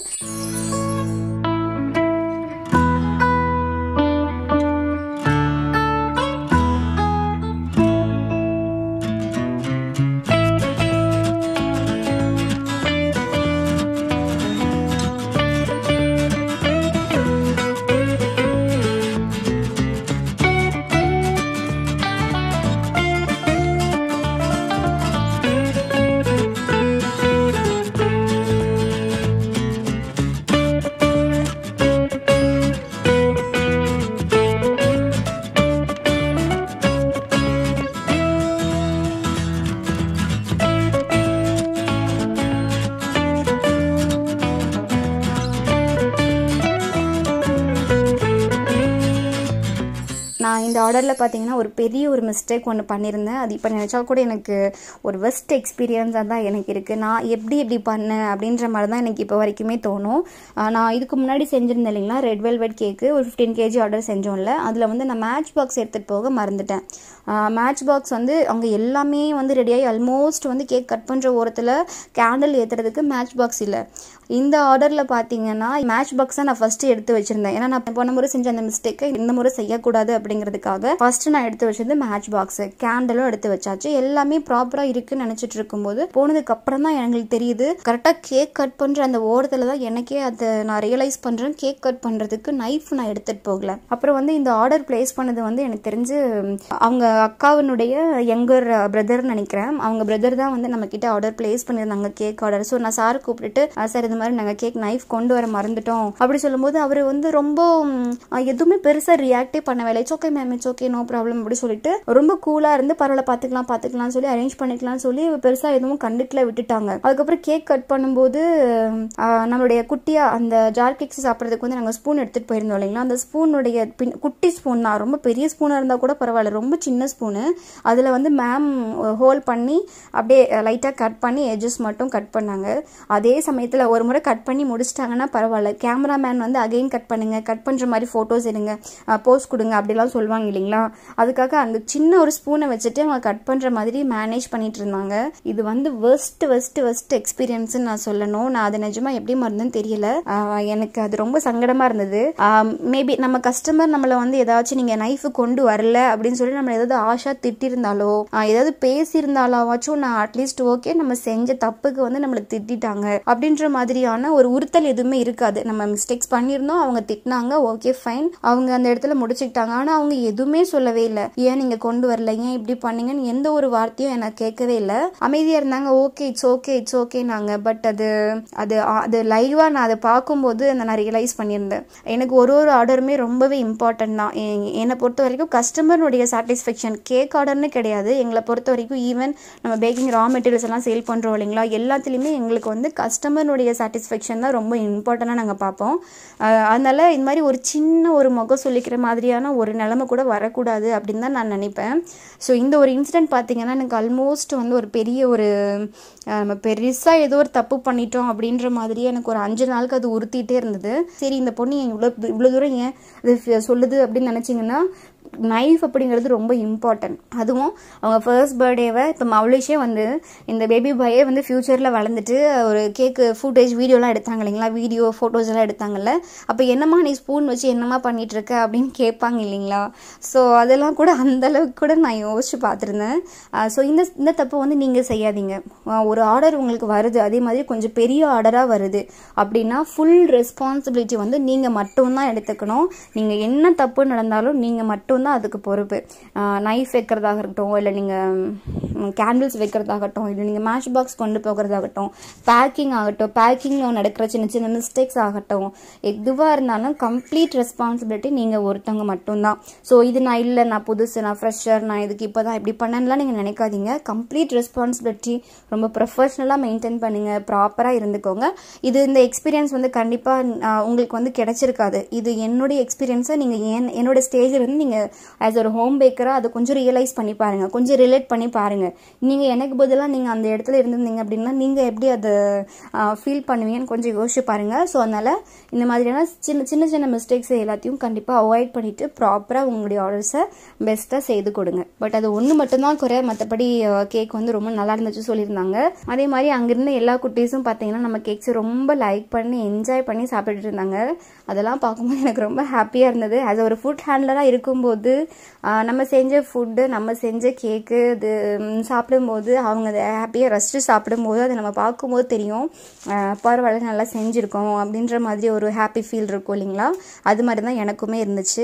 நான் இந்த ஆர்டரில் பார்த்தீங்கன்னா ஒரு பெரிய ஒரு மிஸ்டேக் ஒன்று பண்ணியிருந்தேன் அது இப்போ நினச்சா கூட எனக்கு ஒரு வெஸ்ட் எக்ஸ்பீரியன்ஸாக தான் எனக்கு இருக்குது நான் எப்படி எப்படி பண்ணேன் அப்படின்ற மாதிரி தான் எனக்கு இப்போ வரைக்குமே தோணும் ஆஹ் நான் இதுக்கு முன்னாடி செஞ்சுருந்தேன் இல்லைங்களா ரெட் வெல்வெட் கேக்கு ஒரு ஃபிஃப்டீன் கேஜி ஆர்டர் செஞ்சோம்ல அதில் வந்து நான் மேட்ச் பாக்ஸ் எடுத்துகிட்டு போக மறந்துட்டேன் மேட்ச் பாக்ஸ் வந்து அவங்க எல்லாமே வந்து ரெடியாகி ஆல்மோஸ்ட் வந்து கேக் கட் பண்ணுற ஓரத்தில் கேண்டில் ஏற்றுறதுக்கு மேட்ச் பாக்ஸ் இல்லை இந்த ஆர்டரில் பார்த்தீங்கன்னா மேட்ச் பாக்ஸை நான் ஃபஸ்ட்டு எடுத்து வச்சுருந்தேன் ஏன்னா நான் போன முறை செஞ்ச அந்த மிஸ்டேக்கை இந்த முறை செய்யக்கூடாது அப்படிங்கிறதுக்காக ஃபஸ்ட்டு நான் எடுத்து வச்சது மேட்ச் பாக்ஸு கேண்டலும் எடுத்து வச்சாச்சு எல்லாமே ப்ராப்பராக இருக்குன்னு நினச்சிட்டு இருக்கும்போது போனதுக்கு அப்புறம் தான் எங்களுக்கு தெரியுது கரெக்டாக கேக் கட் பண்ணுற அந்த ஓரத்தில் தான் எனக்கே அதை நான் ரியலைஸ் பண்ணுறேன் கேக் கட் பண்ணுறதுக்கு நைஃப் நான் எடுத்துகிட்டு போகல அப்புறம் வந்து இந்த ஆர்டர் பிளேஸ் பண்ணது வந்து எனக்கு தெரிஞ்சு அவங்க அக்காவினுடைய யங்கர் பிரதர்னு நினைக்கிறேன் அவங்க பிரதர் தான் வந்து நம்ம கிட்ட ஆர்டர் பிளேஸ் பண்ணியிருந்தாங்க கேக் ஆர்டர் ஸோ நான் சார் கூப்பிட்டுட்டு சார் இந்த மாதிரி நாங்கள் கேக் நைஃப் கொண்டு வர மறந்துட்டோம் அப்படி சொல்லும்போது அவர் வந்து ரொம்ப ம், எதுவுமே பெருசாக ரியாக்டே பண்ணவே இல்லை it's okay ma'am it's okay no problem அப்படி சொல்லிட்டு ரொம்ப கூலாக இருந்து பரவாயில்ல பார்த்துக்கலாம் பார்த்துக்கலாம்னு சொல்லி அரேஞ்ச் பண்ணிக்கலாம்னு சொல்லி பெருசாக எதுவும் கண்டுக்கல விட்டுட்டாங்க அதுக்கப்புறம் கேக் கட் பண்ணும்போது ஆ, நம்மளுடைய குட்டியா அந்த ஜார் கேக்ஸ் சாப்பிட்றதுக்கு வந்து நாங்கள் ஸ்பூன் எடுத்துகிட்டு போயிருந்தோம் இல்லைங்களா அந்த ஸ்பூனுடைய பின் குட்டி ஸ்பூன் தான் ரொம்ப பெரிய ஸ்பூனாக இருந்தால் கூட பரவாயில்ல ரொம்ப சின்ன ஸ்பூனு அதில் வந்து மேம் ஹோல் பண்ணி அப்படியே லைட்டாக கட் பண்ணி எட்ஜஸ் மட்டும் கட் பண்ணாங்க அதே சமயத்தில் ஒரு முறை கட் பண்ணி முடிச்சிட்டாங்கன்னா பரவாயில்ல கேமராமேன் வந்து அகைன் கட் பண்ணுங்க கட் பண்ணுற மாதிரி ஃபோட்டோஸ் எடுங்க போஸ்ட் கொடுங்க அப்படிலாம் சொல்லுவாங்க இல்லைங்களா அதுக்காக அந்த சின்ன ஒரு ஸ்பூனை வச்சுட்டு அவங்க கட் பண்ணுற மாதிரி மேனேஜ் பண்ணிட்டு இருந்தாங்க இது வந்து வெஸ்ட் வெஸ்ட் வெஸ்ட் எக்ஸ்பீரியன்ஸ்னு நான் சொல்லணும் நான் அது நிஜமா எப்படி மறந்தேன்னு தெரியல ஆஹ் எனக்கு அது ரொம்ப சங்கடமா இருந்தது மேபி நம்ம கஸ்டமர் நம்மளை வந்து ஏதாச்சும் நீங்க நைஃப் கொண்டு வரல அப்படின்னு சொல்லி நம்ம ஏதாவது ஆஷா திட்டிருந்தாலோ ஆஹ் ஏதாவது பேசியிருந்தாலாவாச்சும் நான் அட்லீஸ்ட் ஓகே நம்ம செஞ்ச தப்புக்கு வந்து நம்மளை திட்டிட்டாங்க அப்படின்ற மாதிரியான ஒரு உறுத்தல் எதுவுமே இருக்காது நம்ம மிஸ்டேக்ஸ் பண்ணியிருந்தோம் அவங்க திட்டினாங்க ஓகே ஃபைன் அவங்க அந்த இடத்துல முடிச்சுக்கிட்டாங்க ஆனா அவங்க எதுவுமே சொல்லவே இல்லை ஏன் நீங்க கொண்டு வரல ஏன் இப்படி பண்ணீங்கன்னு எந்த ஒரு வார்த்தையும் எனக்கு கேட்கவே இல்லை அமைதியா இருந்தாங்க okay it's okay it's okay நாங்க பட் அது அது அது லைவா நான் அதை பார்க்கும்போது அந்த நான் ரியலைஸ் பண்ணியிருந்தேன் எனக்கு ஒரு ஒரு ஆர்டருமே ரொம்பவே இம்பார்ட்டன்ட் தான் எ- என்னை பொறுத்த வரைக்கும் கஸ்டமருடைய சாட்டிஸ்ஃபேக்ஷன் கேக் ஆர்டர்னு கிடையாது எங்களை பொறுத்த வரைக்கும் ஈவன் நம்ம பேக்கிங் ரா மெட்டீரியல்ஸ் எல்லாம் சேல் பண்ணுறோம் இல்லைங்களா எல்லாத்துலேயுமே எங்களுக்கு வந்து கஸ்டமருடைய சாட்டிஸ்ஃபேக்ஷன் தான் ரொம்ப இம்பார்ட்டண்ட்டாக நாங்கள் பார்ப்போம் அஹ் அதனால இந்த மாதிரி ஒரு சின்ன ஒரு முகம் சொல்லிக்கிற மாதிரியான ஒரு நிலைமை கூட வரக்கூடாது அப்படின்னு தான் நான் நினைப்பேன் ஸோ இந்த ஒரு இன்சிடென்ட் பார்த்தீங்கன்னா எனக்கு ஆல்மோஸ்ட் வந்து ஒரு பெரிய ஒரு அஹ், நம்ம பெருசாக ஏதோ ஒரு தப்பு பண்ணிட்டோம் அப்படின்ற மாதிரியே எனக்கு ஒரு அஞ்சு நாளுக்கு அது உறுத்திட்டே இருந்தது சரி இந்த பொண்ணு ஏன் இவ்வளோ இவ்வளோ தூரம் ஏன் இது ஃப- சொல்லுது அப்படின்னு நினச்சிங்கன்னா நைஃப் அப்படிங்கிறது ரொம்ப இம்பார்ட்டன்ட் அதுவும் அவங்க ஃபர்ஸ்ட் பர்த்டேவை இப்போ மவுலிஷே வந்து இந்த பேபி பாயே வந்து ஃப்யூச்சரில் வளர்ந்துட்டு ஒரு கேக்கு ஃபுட்டேஜ் வீடியோலாம் எடுத்தாங்க இல்லைங்களா வீடியோ ஃபோட்டோஸ் எல்லாம் எடுத்தாங்கல்ல அப்போ என்னம்மா நீ ஸ்பூன் வச்சு என்னம்மா பண்ணிட்டு இருக்க அப்படின்னு கேட்பாங்க இல்லைங்களா ஸோ அதெல்லாம் கூட அந்த அளவுக்கு கூட நான் யோசிச்சு பார்த்துருந்தேன் ஸோ இந்த இந்த தப்பு வந்து நீங்கள் செய்யாதீங்க அஹ் ஒரு ஆர்டர் உங்களுக்கு வருது அதே மாதிரி கொஞ்சம் பெரிய ஆர்டராக வருது அப்படின்னா ஃபுல் ரெஸ்பான்சிபிலிட்டி வந்து நீங்கள் மட்டும்தான் எடுத்துக்கணும் நீங்கள் என்ன தப்பு நடந்தாலும் நீங்கள் மட்டும்தான் அதுக்கு பொறுப்பு நைஃப் வைக்கிறதாக இருக்கட்டும் இல்லை நீங்கள் கேண்டில்ஸ் வைக்கிறதாகட்டும் இல்லை நீங்கள் மேட்ச் பாக்ஸ் கொண்டு போகிறதாகட்டும் பேக்கிங் ஆகட்டும் பேக்கிங்கில் நடக்கிற சின்ன சின்ன மிஸ்டேக்ஸ் ஆகட்டும் எதுவாக இருந்தாலும் கம்ப்ளீட் ரெஸ்பான்சிபிலிட்டி நீங்கள் ஒருத்தவங்க மட்டும்தான் ஸோ இது நான் இல்லை நான் புதுசு நான் ஃப்ரெஷர் நான் இதுக்கு இப்போ தான் இப்படி பண்ணேன்லாம் நீங்கள் நினைக்காதீங்க கம்ப்ளீட் ரெஸ்பான்சிபிலிட்டி ரொம்ப ப்ரொஃபஷ்னலாக மெயின்டைன் பண்ணுங்க ப்ராப்பராக இருந்துக்கோங்க இது இந்த எக்ஸ்பீரியன்ஸ் வந்து கண்டிப்பாக உங்களுக்கு வந்து கிடைச்சிருக்காது இது என்னுடைய எக்ஸ்பீரியன்ஸை நீங்கள் என் என்னோட ஸ்டேஜில் இருந்து நீங்கள் ஆஸ் ஒரு ஹோம் பேக்கராக அதை கொஞ்சம் ரியலைஸ் பண்ணி பாருங்க கொஞ்சம் ரிலேட் பண்ணி பாருங்க நீங்கள் எனக்கு பதிலாக நீங்கள் அந்த இடத்துல இருந்திருந்தீங்க அப்படின்னா நீங்கள் எப்படி அதை ஃபீல் பண்ணுவீங்கன்னு கொஞ்சம் யோசிச்சு பாருங்க ஸோ அதனால இந்த மாதிரியான சின்ன சின்ன சின்ன மிஸ்டேக்ஸ் எல்லாத்தையும் கண்டிப்பாக அவாய்ட் பண்ணிட்டு ப்ராப்பராக உங்களுடைய ஆர்டர்ஸை பெஸ்ட்டாக செய்து கொடுங்க பட் அது ஒன்று மட்டும்தான் குறை மற்றபடி கேக் வந்து ரொம்ப நல்லா இருந்துச்சு சொல்லியிருந்தாங்க அதே மாதிரி அங்கிருந்த எல்லா குட்டீஸும் பார்த்தீங்கன்னா நம்ம கேக்ஸ் ரொம்ப லைக் பண்ணி என்ஜாய் பண்ணி சாப்பிட்டுட்டு இருந்தாங்க அதெல்லாம் பார்க்கும்போது எனக்கு ரொம்ப ஹாப்பியாக இருந்தது ஆஸ் ஒரு ஃபுட் ஹேண்ட்லராக இருக்கும்போது ஆஹ், நம்ம செஞ்ச ஃபுட்டு நம்ம செஞ்ச கேக்கு இது ம், சாப்பிடும்போது அவங்க அதை ஹாப்பியாக ரசித்து சாப்பிடும்போது அதை நம்ம பார்க்கும்போது தெரியும் ஆஹ், பரவாயில்ல நல்லா செஞ்சுருக்கோம் அப்படின்ற மாதிரி ஒரு ஹாப்பி ஃபீல் இருக்கும் இல்லைங்களா அது மாதிரி தான் எனக்குமே இருந்துச்சு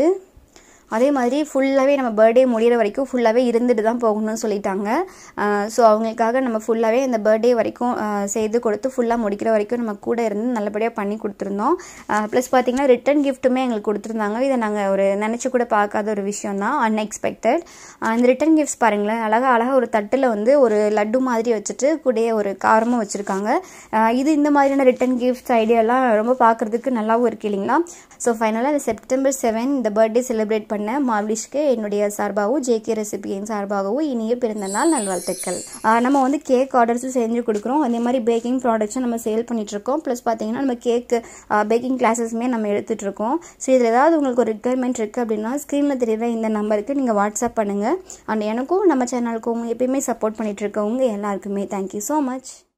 அதே மாதிரி ஃபுல்லாகவே நம்ம பர்த்டே முடிகிற வரைக்கும் ஃபுல்லாகவே இருந்துட்டு தான் போகணும்னு சொல்லிட்டாங்க ஸோ அவங்களுக்காக நம்ம ஃபுல்லாகவே இந்த பர்த்டே வரைக்கும் ஆஹ் செய்து கொடுத்து ஃபுல்லாக முடிக்கிற வரைக்கும் நம்ம கூட இருந்து நல்லபடியாக பண்ணி கொடுத்துருந்தோம் ப்ளஸ் பார்த்தீங்கன்னா ரிட்டன் கிஃப்ட்டுமே எங்களுக்கு கொடுத்துருந்தாங்க இதை நாங்கள் ஒரு நினச்சி கூட பார்க்காத ஒரு விஷயம் தான் அன்எக்ஸ்பெக்டட் இந்த ரிட்டன் கிஃப்ட்ஸ் பாருங்களேன் அழகாக அழகாக ஒரு தட்டில் வந்து ஒரு லட்டு மாதிரி வச்சுட்டு கூடயே ஒரு காரமும் வச்சுருக்காங்க இது இந்த மாதிரியான ரிட்டன் கிஃப்ட்ஸ் ஐடியாலாம் ரொம்ப பார்க்குறதுக்கு நல்லாவும் இருக்கு இல்லைங்களா ஸோ ஃபைனலாக செப்டம்பர் செவன் இந்த பர்த்டே செலிப்ரேட் பண்ண மாவ்லிஷ்க்கு என்னுடைய சார்பாகவும் ஜேகே ரெசிபியின் சார்பாகவும் இனிய பிறந்த நாள் நல்வாழ்த்துக்கள் ஆஹ் நம்ம வந்து கேக் ஆர்டர்ஸும் செஞ்சு கொடுக்குறோம் அதே மாதிரி பேக்கிங் ப்ராடக்ட்ஸும் நம்ம சேல் பண்ணிகிட்ருக்கோம் ப்ளஸ் பார்த்தீங்கன்னா நம்ம கேக்கு பேக்கிங் கிளாஸஸுமே நம்ம எடுத்துகிட்ருக்கோம் ஸோ இதில் ஏதாவது உங்களுக்கு ஒரு ரிக்குவயர்மெண்ட் இருக்குது அப்படின்னா ஸ்க்ரீனில் தெரியுற இந்த நம்பருக்கு நீங்கள் வாட்ஸ்அப் பண்ணுங்கள் அண்ட் எனக்கும் நம்ம சேனலுக்கும் எப்பயுமே சப்போர்ட் பண்ணிகிட்ருக்கவங்க எல்லாருக்குமே தேங்க்யூ ஸோ மச்